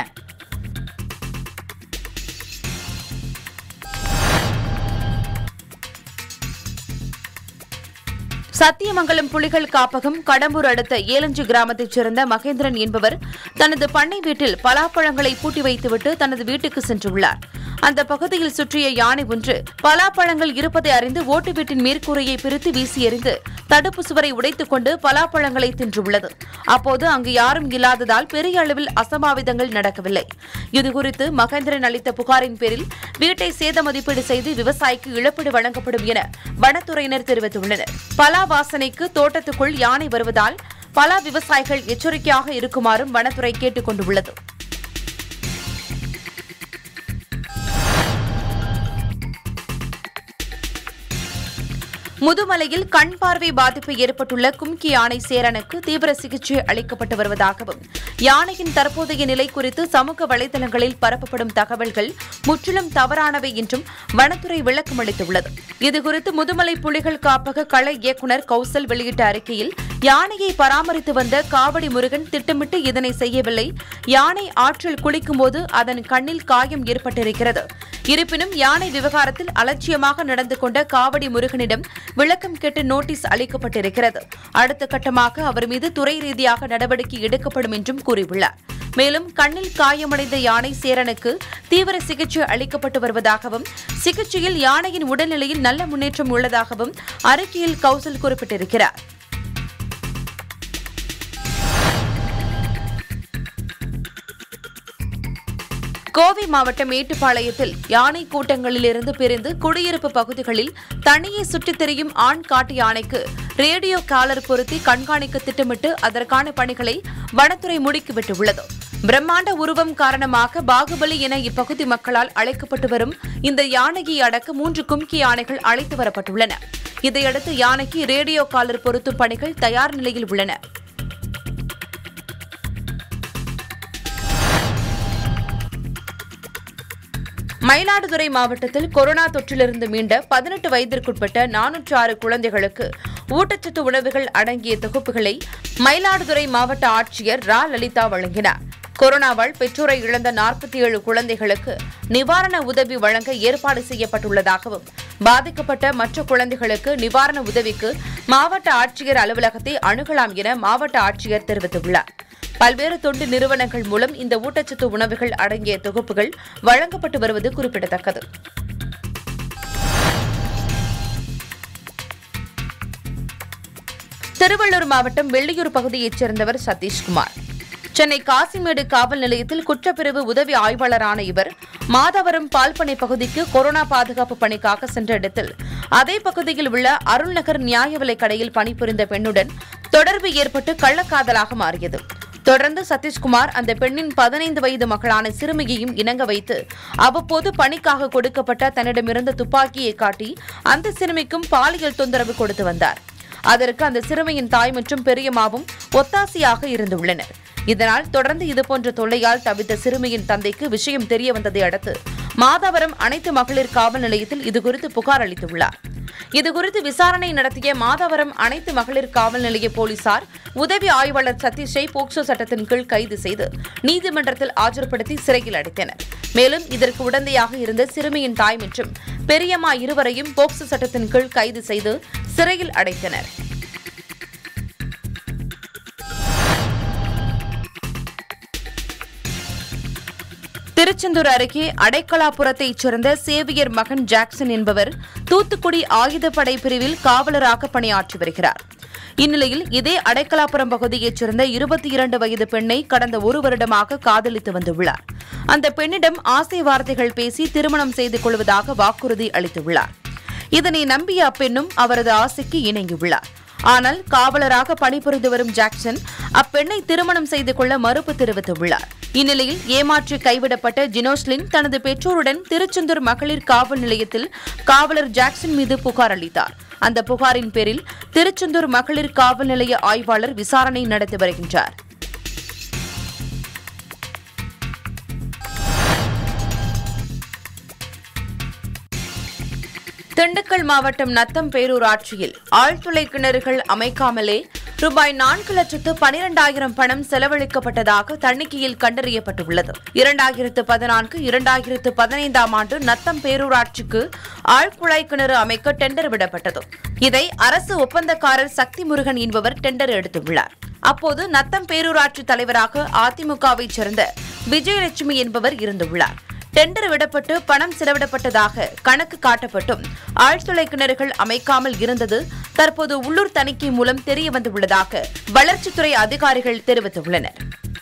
சத்தியமங்கலம் புலிகள் காப்பகம் கடம்பூர் அடுத்த ஏலஞ்சி கிராமத்தைச் சேர்ந்த மகேந்திரன் என்பவர் தனது பண்ணை வீட்டில் பலாப்பழங்களை பூட்டி வைத்துவிட்டு தனது வீட்டுக்கு சென்றுள்ளார் அந்த பகுதியில் சுற்றிய யானை ஒன்று பலாப்பழங்கள் இருப்பதை அறிந்து ஓட்டு வீட்டின் மேற்கூரையை பிரித்து வீசி எறிந்து தடுப்பு சுவரை உடைத்துக் கொண்டு பலாப்பழங்களை தின்றுள்ளது அப்போது அங்கு யாரும் இல்லாததால் பெரிய அளவில் அசம்பாவிதங்கள் நடக்கவில்லை இதுகுறித்து மகேந்திரன் அளித்த புகாரின் பேரில் வீட்டை சேத மதிப்பீடு செய்து விவசாயிக்கு இழப்பீடு வழங்கப்படும் என வனத்துறையினர் தெரிவித்துள்ளனர் பலா வாசனைக்கு தோட்டத்துக்குள் யானை வருவதால் பலா விவசாயிகள் எச்சரிக்கையாக இருக்குமாறும் வனத்துறை கேட்டுக் கொண்டுள்ளது முதுமலையில் கண் பார்வை பாதிப்பு ஏற்பட்டுள்ள கும்கி யானை சேரனுக்கு தீவிர சிகிச்சை அளிக்கப்பட்டு வருவதாகவும் யானையின் தற்போதைய நிலை குறித்து சமூக வலைதளங்களில் பரப்பப்படும் தகவல்கள் முற்றிலும் தவறானவை என்றும் வனத்துறை விளக்கம் அளித்துள்ளது இதுகுறித்து முதுமலை புலிகள் காப்பக கள இயக்குநர் கௌசல் வெளியிட்ட அறிக்கையில் யானையை பராமரித்து வந்த காவடி முருகன் திட்டமிட்டு இதனை செய்யவில்லை யானை ஆற்றில் குளிக்கும்போது அதன் கண்ணில் காயம் ஏற்பட்டிருக்கிறது இருப்பினும் யானை விவகாரத்தில் அலட்சியமாக நடந்து கொண்ட காவடி முருகனிடம் விளக்கம் கேட்டு நோட்டீஸ் அளிக்கப்பட்டிருக்கிறது அடுத்த கட்டமாக அவர் மீது துறை ரீதியாக நடவடிக்கை எடுக்கப்படும் என்றும் கூறியுள்ளார் மேலும் கண்ணில் காயமடைந்த யானை சேரனுக்கு தீவிர சிகிச்சை அளிக்கப்பட்டு வருவதாகவும் சிகிச்சையில் யானையின் உடல்நிலையில் நல்ல முன்னேற்றம் உள்ளதாகவும் அறிக்கையில் கௌசல் குறிப்பிட்டிருக்கிறார் கோவை மாவட்டம் மேட்டுப்பாளையத்தில் யானை கூட்டங்களிலிருந்து பிரிந்து குடியிருப்பு பகுதிகளில் தனியே சுற்றித் திரியும் ஆண் காட்டு யானைக்கு ரேடியோ காலர் பொருத்தி கண்காணிக்க திட்டமிட்டு அதற்கான பணிகளை வனத்துறை முடுக்கிவிட்டுள்ளது பிரம்மாண்ட உருவம் காரணமாக பாகுபலி என இப்பகுதி மக்களால் அழைக்கப்பட்டு வரும் இந்த யானையை அடக்க மூன்று கும்கி யானைகள் அழைத்து வரப்பட்டுள்ளன இதையடுத்து யானைக்கு ரேடியோ காலர் பொருத்தும் பணிகள் தயார் நிலையில் உள்ளன மயிலாடுதுறை மாவட்டத்தில் கொரோனா தொற்றிலிருந்து மீண்ட பதினெட்டு வயதிற்குட்பட்ட நானூற்று ஆறு குழந்தைகளுக்கு ஊட்டச்சத்து உணவுகள் அடங்கிய தொகுப்புகளை மயிலாடுதுறை மாவட்ட ஆட்சியர் ரா லலிதா வழங்கினார் கொரோனாவால் பெற்றோரை இழந்த நாற்பத்தி ஏழு குழந்தைகளுக்கு நிவாரண உதவி வழங்க ஏற்பாடு செய்யப்பட்டுள்ளதாகவும் பாதிக்கப்பட்ட மற்ற குழந்தைகளுக்கு நிவாரண உதவிக்கு மாவட்ட ஆட்சியர் அலுவலகத்தை அணுகலாம் என மாவட்ட ஆட்சியர் தெரிவித்துள்ளார் பல்வேறு தொண்டு நிறுவனங்கள் மூலம் இந்த ஊட்டச்சத்து உணவுகள் அடங்கிய தொகுப்புகள் வழங்கப்பட்டு வருவது குறிப்பிடத்தக்கது திருவள்ளூர் மாவட்டம் வெள்ளியூர் பகுதியைச் சேர்ந்தவர் சதீஷ்குமார் சென்னை காசிமேடு காவல் நிலையத்தில் குற்றப்பிரிவு உதவி ஆய்வாளரான இவர் மாதவரம் பால்பனை பகுதிக்கு கொரோனா பாதுகாப்பு பணிக்காக சென்ற இடத்தில் அதே பகுதியில் உள்ள அருள்நகர் நியாய விலைக் கடையில் பணிபுரிந்த பெண்ணுடன் தொடர்பு ஏற்பட்டு கள்ளக்காதலாக மாறியது தொடர்ந்து சதீஷ்குமார் அந்த பெண்ணின் பதினைந்து வயது மகளான சிறுமியையும் இணங்க வைத்து அவ்வப்போது பணிக்காக கொடுக்கப்பட்ட தன்னிடமிருந்த துப்பாக்கியை காட்டி அந்த சிறுமிக்கும் பாலியல் தொந்தரவு கொடுத்து வந்தார் அதற்கு அந்த சிறுமியின் தாய் மற்றும் பெரியம்மாவும் ஒத்தாசையாக இருந்துள்ளனர் இதனால் தொடர்ந்து இதுபோன்ற தொல்லையால் தவித்த சிறுமியின் தந்தைக்கு விஷயம் தெரிய வந்ததை அடுத்து மாதாவரம் அனைத்து மகளிர் காவல் நிலையத்தில் இதுகுறித்து புகார் அளித்துள்ளார் இதுகுறித்து விசாரணை நடத்திய மாதவரம் அனைத்து மகளிர் காவல் நிலைய போலீசார் உதவி ஆய்வாளர் சதீஷை போக்சோ சட்டத்தின் கீழ் கைது செய்து நீதிமன்றத்தில் ஆஜர்படுத்தி சிறையில் அடைத்தனர் மேலும் இதற்கு உடந்தையாக இருந்த சிறுமியின் தாய் மற்றும் பெரியம்மா இருவரையும் போக்சோ சட்டத்தின் கீழ் கைது செய்து சிறையில் அடைத்தனர் திருச்செந்தூர் அருகே அடைக்கலாபுரத்தைச் சேர்ந்த சேவியர் மகன் ஜாக்சன் என்பவர் தூத்துக்குடி ஆயுதப்படை பிரிவில் காவலராக பணியாற்றி வருகிறார் இந்நிலையில் இதே அடைக்கலாபுரம் பகுதியைச் சேர்ந்த இருபத்தி இரண்டு வயது பெண்ணை கடந்த ஒரு வருடமாக காதலித்து வந்துள்ளார் அந்த பெண்ணிடம் ஆசை வார்த்தைகள் பேசி திருமணம் செய்து கொள்வதாக வாக்குறுதி அளித்துள்ளார் இதனை நம்பிய அப்பெண்ணும் அவரது ஆசைக்கு இணங்கியுள்ளார் ஆனால் காவலராக பணிபுரிந்து வரும் ஜாக்சன் அப்பெண்ணை திருமணம் செய்து கொள்ள மறுப்பு தெரிவித்துள்ளார் இந்நிலையில் ஏமாற்றி கைவிடப்பட்ட ஜினோஸ்லின் தனது பெற்றோருடன் திருச்செந்தூர் மகளிர் காவல் நிலையத்தில் காவலர் ஜாக்சன் மீது புகார் அளித்தார் அந்த புகாரின் பேரில் திருச்செந்தூர் மகளிர் காவல் நிலைய ஆய்வாளர் விசாரணை நடத்தி வருகின்றார் திண்டுக்கல் மாவட்டம் நத்தம் பேரூராட்சியில் ஆழ்துளை கிணறுகள் அமைக்காமலே ரூபாய் நான்கு லட்சத்து பனிரெண்டாயிரம் பணம் செலவழிக்கப்பட்டதாக தணிக்கையில் கண்டறியப்பட்டுள்ளது இரண்டாயிரத்து பதினான்கு இரண்டாயிரத்து பதினைந்தாம் ஆண்டு நத்தம் பேரூராட்சிக்கு ஆழ்குழாய் கிணறு அமைக்க டெண்டர் விடப்பட்டது இதை அரசு ஒப்பந்தக்காரர் சக்தி முருகன் என்பவர் டெண்டர் எடுத்துள்ளார் அப்போது நத்தம் பேரூராட்சி தலைவராக அதிமுகவைச் சேர்ந்த விஜயலட்சுமி என்பவர் இருந்துள்ளார் டெண்டர் விடப்பட்டு பணம் செலவிடப்பட்டதாக கணக்கு காட்டப்பட்டும் ஆழ்துளை கிணறுகள் அமைக்காமல் இருந்தது தற்போது உள்ளூர் தணிக்கை மூலம் தெரிய வந்துள்ளதாக வளர்ச்சித்துறை அதிகாரிகள் தெரிவித்துள்ளனர்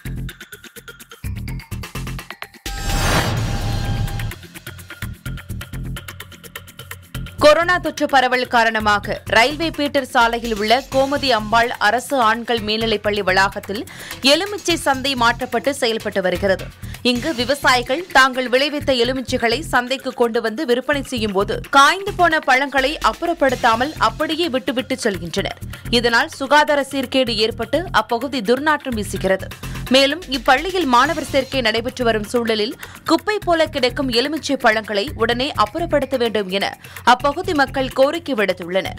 கொரோனா தொற்று பரவல் காரணமாக ரயில்வே பீட்டர் சாலையில் உள்ள கோமதி அம்பாள் அரசு ஆண்கள் மேல்நிலைப்பள்ளி வளாகத்தில் எலுமிச்சை சந்தை மாற்றப்பட்டு செயல்பட்டு வருகிறது இங்கு விவசாயிகள் தாங்கள் விளைவித்த எலுமிச்சைகளை சந்தைக்கு கொண்டு வந்து விற்பனை செய்யும் போது காய்ந்து போன பழங்களை அப்புறப்படுத்தாமல் அப்படியே விட்டுவிட்டு செல்கின்றனர் இதனால் சுகாதார சீர்கேடு ஏற்பட்டு அப்பகுதி துர்நாற்றம் வீசுகிறது மேலும் இப்பள்ளியில் மாணவர் சேர்க்கை நடைபெற்று வரும் சூழலில் குப்பை போல கிடக்கும் எலுமிச்சை பழங்களை உடனே அப்புறப்படுத்த வேண்டும் என அப்பகுதி மக்கள் கோரிக்கை விடுத்துள்ளனர்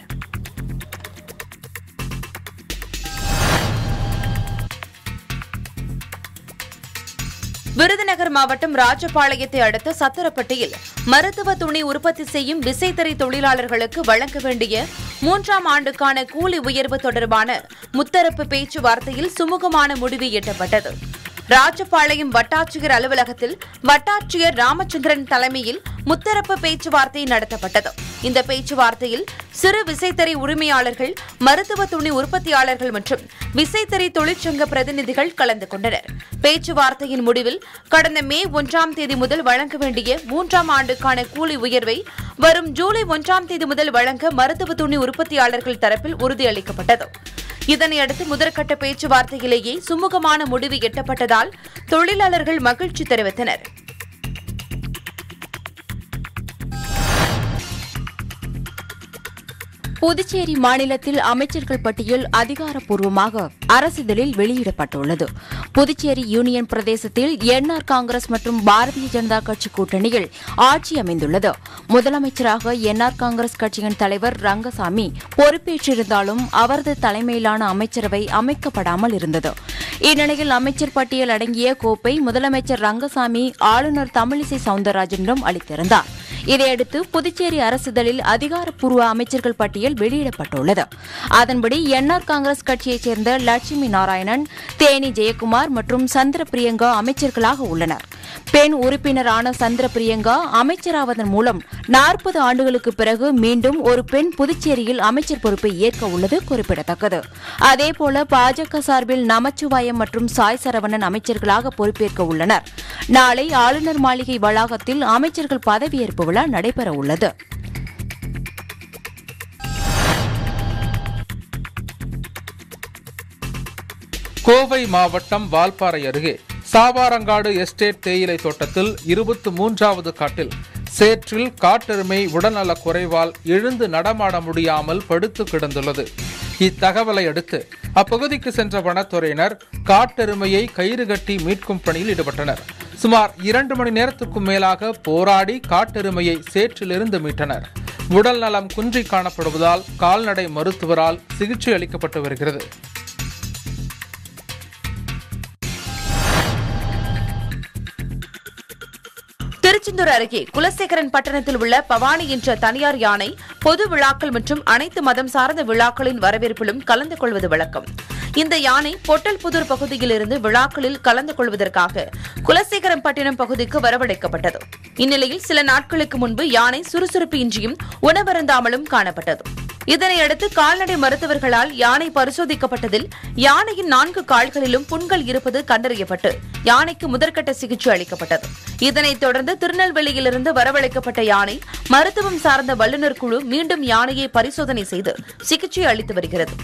விருதுநகர் மாவட்டம் ராஜபாளையத்தை அடுத்த சத்திரப்பட்டியில் மருத்துவ துணி உற்பத்தி செய்யும் விசைத்தறி தொழிலாளர்களுக்கு வழங்க வேண்டிய மூன்றாம் ஆண்டுக்கான கூலி உயர்வு தொடர்பான முத்தரப்பு பேச்சுவார்த்தையில் சுமூகமான முடிவு எட்டப்பட்டது ராஜபாளையம் வட்டாட்சியர் அலுவலகத்தில் வட்டாட்சியர் ராமச்சந்திரன் தலைமையில் முத்தரப்பு பேச்சுவார்த்தை நடத்தப்பட்டது இந்த பேச்சுவார்த்தையில் சிறு விசைத்தறி உரிமையாளர்கள் மருத்துவ துணி உற்பத்தியாளர்கள் மற்றும் விசைத்தறி தொழிற்சங்க பிரதிநிதிகள் கலந்து கொண்டனர் பேச்சுவார்த்தையின் முடிவில் கடந்த மே ஒன்றாம் தேதி முதல் வழங்க வேண்டிய மூன்றாம் ஆண்டுக்கான கூலி உயர்வை வரும் ஜூலை ஒன்றாம் தேதி முதல் வழங்க மருத்துவ துணி உற்பத்தியாளர்கள் தரப்பில் உறுதியளிக்கப்பட்டது இதனையடுத்து முதற்கட்ட பேச்சுவார்த்தையிலேயே சுமூகமான முடிவு எட்டப்பட்டதால் தொழிலாளர்கள் மகிழ்ச்சி தெரிவித்தனர் புதுச்சேரி மாநிலத்தில் அமைச்சர்கள் பட்டியல் அதிகாரப்பூர்வமாக அரசிதழில் வெளியிடப்பட்டுள்ளது புதுச்சேரி யூனியன் பிரதேசத்தில் என்ஆர் காங்கிரஸ் மற்றும் பாரதிய ஜனதா கட்சி கூட்டணியில் ஆட்சி அமைந்துள்ளது முதலமைச்சராக என்ஆர் காங்கிரஸ் கட்சியின் தலைவர் ரங்கசாமி பொறுப்பேற்றிருந்தாலும் அவரது தலைமையிலான அமைச்சரவை அமைக்கப்படாமல் இருந்தது இந்நிலையில் அமைச்சர் பட்டியல் அடங்கிய கோப்பை முதலமைச்சர் ரங்கசாமி ஆளுநர் தமிழிசை சவுந்தரராஜனிடம் அளித்திருந்தார் இதையடுத்து புதுச்சேரி அரசிதழில் அதிகாரப்பூர்வ அமைச்சர்கள் பட்டியல் வெளியிடப்பட்டுள்ளது அதன்படி என்ஆர் காங்கிரஸ் கட்சியைச் சேர்ந்த லட்சுமி நாராயணன் தேனி ஜெயக்குமார் மற்றும் சந்திர பிரியங்கா அமைச்சர்களாக உள்ளனர் பெண் உறுப்பினரான சந்திர பிரியங்கா அமைச்சராவதன் மூலம் நாற்பது ஆண்டுகளுக்கு பிறகு மீண்டும் ஒரு பெண் புதுச்சேரியில் அமைச்சர் பொறுப்பை ஏற்க உள்ளது குறிப்பிடத்தக்கது அதேபோல பாஜக சார்பில் நமச்சிவாயம் மற்றும் சாய் சரவணன் அமைச்சர்களாக பொறுப்பேற்க உள்ளனர் நாளை ஆளுநர் மாளிகை வளாகத்தில் அமைச்சர்கள் பதவியேற்பு விழா நடைபெற உள்ளது கோவை மாவட்டம் வால்பாறை அருகே சாவாரங்காடு எஸ்டேட் தேயிலை தோட்டத்தில் இருபத்து மூன்றாவது காட்டில் சேற்றில் காட்டெருமை உடல்நலக் குறைவால் எழுந்து நடமாட முடியாமல் படுத்து கிடந்துள்ளது இத்தகவலை அடுத்து அப்பகுதிக்கு சென்ற வனத்துறையினர் காட்டெருமையை கயிறு கட்டி மீட்கும் பணியில் ஈடுபட்டனர் சுமார் இரண்டு மணி நேரத்துக்கும் மேலாக போராடி காட்டெருமையை சேற்றிலிருந்து மீட்டனர் உடல் நலம் குன்றி காணப்படுவதால் கால்நடை மருத்துவரால் சிகிச்சை அளிக்கப்பட்டு வருகிறது திருச்செந்தூர் அருகே குலசேகரன் பட்டணத்தில் உள்ள பவானி என்ற தனியார் யானை பொது விழாக்கள் மற்றும் அனைத்து மதம் சார்ந்த விழாக்களின் வரவேற்பிலும் கலந்து கொள்வது வழக்கம் இந்த யானை பொட்டல்புதூர் பகுதியில் இருந்து விழாக்களில் கலந்து கொள்வதற்காக குலசேகரம்பட்டினம் பகுதிக்கு வரவழைக்கப்பட்டது இந்நிலையில் சில நாட்களுக்கு முன்பு யானை சுறுசுறுப்பு இன்றியும் உணவருந்தாமலும் காணப்பட்டது இதனையடுத்து கால்நடை மருத்துவர்களால் யானை பரிசோதிக்கப்பட்டதில் யானையின் நான்கு கால்களிலும் புண்கள் இருப்பது கண்டறியப்பட்டு யானைக்கு முதற்கட்ட சிகிச்சை அளிக்கப்பட்டது இதனைத் தொடர்ந்து திருநெல்வேலியிலிருந்து வரவழைக்கப்பட்ட யானை மருத்துவம் சார்ந்த வல்லுநர் குழு மீண்டும் யானையை பரிசோதனை செய்து சிகிச்சை அளித்து வருகிறது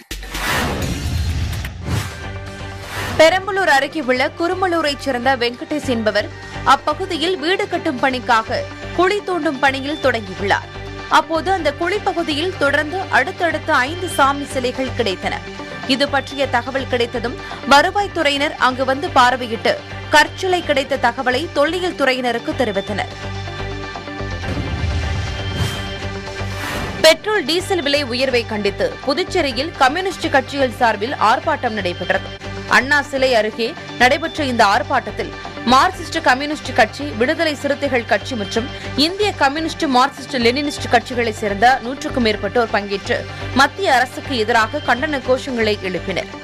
பெரம்பலூர் அருகே உள்ள குருமலூரைச் சேர்ந்த வெங்கடேஷ் என்பவர் அப்பகுதியில் வீடு கட்டும் பணிக்காக குழி தோண்டும் பணியில் தொடங்கியுள்ளார் அப்போது அந்த குழிப்பகுதியில் தொடர்ந்து அடுத்தடுத்த ஐந்து சாமி சிலைகள் கிடைத்தன இது பற்றிய தகவல் கிடைத்ததும் வருவாய்த்துறையினர் அங்கு வந்து பார்வையிட்டு கற்சிலை கிடைத்த தகவலை தொல்லியல் துறையினருக்கு தெரிவித்தனர் பெட்ரோல் டீசல் விலை உயர்வை கண்டித்து புதுச்சேரியில் கம்யூனிஸ்ட் கட்சிகள் சார்பில் ஆர்ப்பாட்டம் நடைபெற்றது அண்ணா சிலை அருகே நடைபெற்ற இந்த ஆர்ப்பாட்டத்தில் மார்க்சிஸ்ட் கம்யூனிஸ்ட் கட்சி விடுதலை சிறுத்தைகள் கட்சி மற்றும் இந்திய கம்யூனிஸ்ட் மார்க்சிஸ்ட் லெனினிஸ்ட் கட்சிகளைச் சேர்ந்த நூற்றுக்கும் மேற்பட்டோர் பங்கேற்று மத்திய அரசுக்கு எதிராக கண்டன கோஷங்களை எழுப்பினர்